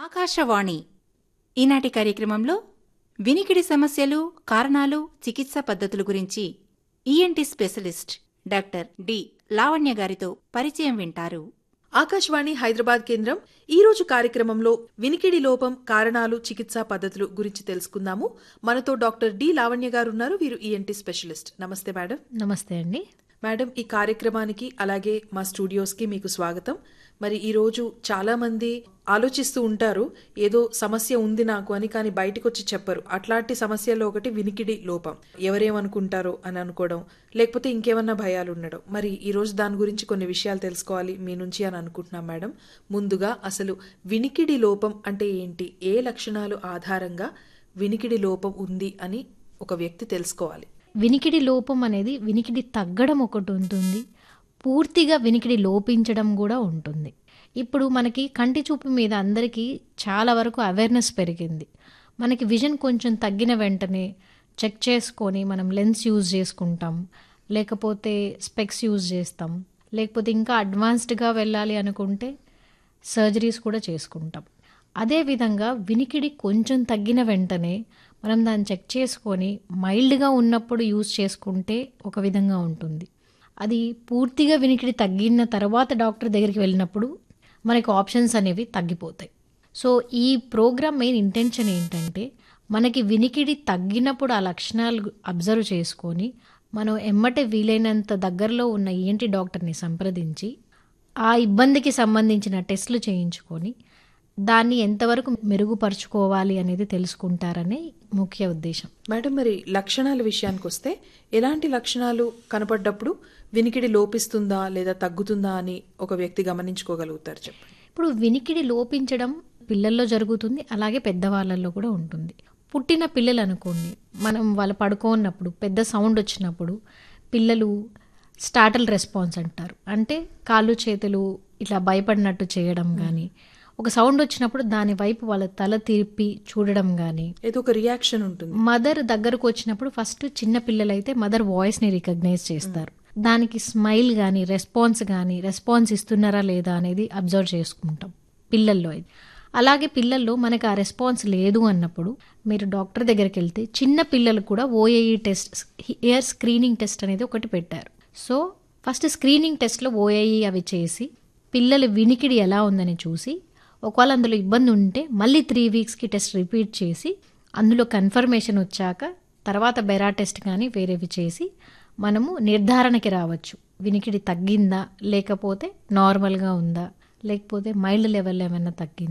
ఆకాశవాణి ఈనాటి కార్యక్రమంలో వినికిడి సమస్యలు కారణాలు చికిత్సా పద్ధతుల గురించి ENT specialist doctor D Lavanya గారితో పరిచయం వింటారు ఆకాశవాణి హైదరాబాద్ కేంద్రం ఈ రోజు కార్యక్రమంలో వినికిడి లోపం కారణాలు చికిత్సా పద్ధతులు గురించి తెలుసుకుందాము మనతో డాక్టర్ డి లావణ్య గారు ఉన్నారు వీరు ఈఎన్టీ స్పెషలిస్ట్ నమస్తే మేడం నమస్తే అండి మేడం ఈ కార్యక్రమానికి అలాగే మా స్టూడియోస్కి మీకు స్వాగతం మరి ఈ రోజు చాలా మంది ఆలోచిస్తూ ఉంటారు ఏదో సమస్య ఉంది నాకు అని కానీ బయటకు వచ్చి చెప్పరు అట్లాంటి సమస్యల్లో ఒకటి వినికిడి లోపం ఎవరేమనుకుంటారో అని అనుకోవడం లేకపోతే ఇంకేమన్నా భయాలు ఉండడం మరి ఈ రోజు దాని గురించి కొన్ని విషయాలు తెలుసుకోవాలి మీ నుంచి అని అనుకుంటున్నాం మేడం ముందుగా అసలు వినికిడి లోపం అంటే ఏంటి ఏ లక్షణాలు ఆధారంగా వినికిడి లోపం ఉంది అని ఒక వ్యక్తి తెలుసుకోవాలి వినికిడి లోపం అనేది వినికిడి తగ్గడం ఒకటి ఉంటుంది పూర్తిగా వినికిడి లోపించడం కూడా ఉంటుంది ఇప్పుడు మనకి కంటి చూపు మీద అందరికీ చాలా వరకు అవేర్నెస్ పెరిగింది మనకి విజన్ కొంచెం తగ్గిన వెంటనే చెక్ చేసుకొని మనం లెన్స్ యూజ్ చేసుకుంటాం లేకపోతే స్పెక్స్ యూజ్ చేస్తాం లేకపోతే ఇంకా అడ్వాన్స్డ్గా వెళ్ళాలి అనుకుంటే సర్జరీస్ కూడా చేసుకుంటాం అదేవిధంగా వినికిడి కొంచెం తగ్గిన వెంటనే మనం దాన్ని చెక్ చేసుకొని మైల్డ్గా ఉన్నప్పుడు యూజ్ చేసుకుంటే ఒక విధంగా ఉంటుంది అది పూర్తిగా వినికిడి తగ్గిన తర్వాత డాక్టర్ దగ్గరికి వెళ్ళినప్పుడు మనకి ఆప్షన్స్ అనేవి తగ్గిపోతాయి సో ఈ ప్రోగ్రామ్ మెయిన్ ఇంటెన్షన్ ఏంటంటే మనకి వినికిడి తగ్గినప్పుడు ఆ లక్షణాలు అబ్జర్వ్ చేసుకొని మనం ఎమ్మటే వీలైనంత దగ్గరలో ఉన్న ఏంటి డాక్టర్ని సంప్రదించి ఆ ఇబ్బందికి సంబంధించిన టెస్టులు చేయించుకొని దాన్ని ఎంతవరకు మెరుగుపరుచుకోవాలి అనేది తెలుసుకుంటారనే ముఖ్య ఉద్దేశం మేడం మరి లక్షణాల విషయానికి వస్తే ఎలాంటి లక్షణాలు కనపడ్డప్పుడు వినికిడి లోపిస్తుందా లేదా తగ్గుతుందా అని ఒక వ్యక్తి గమనించుకోగలుగుతారు చెప్పండి ఇప్పుడు వినికిడి లోపించడం పిల్లల్లో జరుగుతుంది అలాగే పెద్దవాళ్ళల్లో కూడా ఉంటుంది పుట్టిన పిల్లలు అనుకోండి మనం వాళ్ళు పడుకోన్నప్పుడు పెద్ద సౌండ్ వచ్చినప్పుడు పిల్లలు స్టార్టల్ రెస్పాన్స్ అంటారు అంటే కాళ్ళు చేతులు ఇట్లా భయపడినట్టు చేయడం కానీ ఒక సౌండ్ వచ్చినప్పుడు దాని వైపు వాళ్ళ తల తిరిపి చూడడం కానీ ఏదో ఒక రియాక్షన్ ఉంటుంది మదర్ దగ్గరకు వచ్చినప్పుడు ఫస్ట్ చిన్న పిల్లలైతే మదర్ వాయిస్ని రికగ్నైజ్ చేస్తారు దానికి స్మైల్ కానీ రెస్పాన్స్ కానీ రెస్పాన్స్ ఇస్తున్నారా లేదా అనేది అబ్జర్వ్ చేసుకుంటాం పిల్లల్లో అయితే అలాగే పిల్లల్లో మనకు ఆ రెస్పాన్స్ లేదు అన్నప్పుడు మీరు డాక్టర్ దగ్గరికి వెళ్తే చిన్న పిల్లలు కూడా OAE test ear screening test అనేది ఒకటి పెట్టారు సో ఫస్ట్ స్క్రీనింగ్ టెస్ట్లో ఓఏఈ అవి చేసి పిల్లల వినికిడి ఎలా ఉందని చూసి ఒకవేళ అందులో ఇబ్బంది ఉంటే మళ్ళీ త్రీ వీక్స్కి టెస్ట్ రిపీట్ చేసి అందులో కన్ఫర్మేషన్ వచ్చాక తర్వాత బెరా టెస్ట్ కానీ వేరేవి చేసి మనము నిర్ధారణకి రావచ్చు వినికిడి తగ్గిందా లేకపోతే నార్మల్గా ఉందా లేకపోతే మైల్డ్ లెవెల్ ఏమైనా తగ్గిందా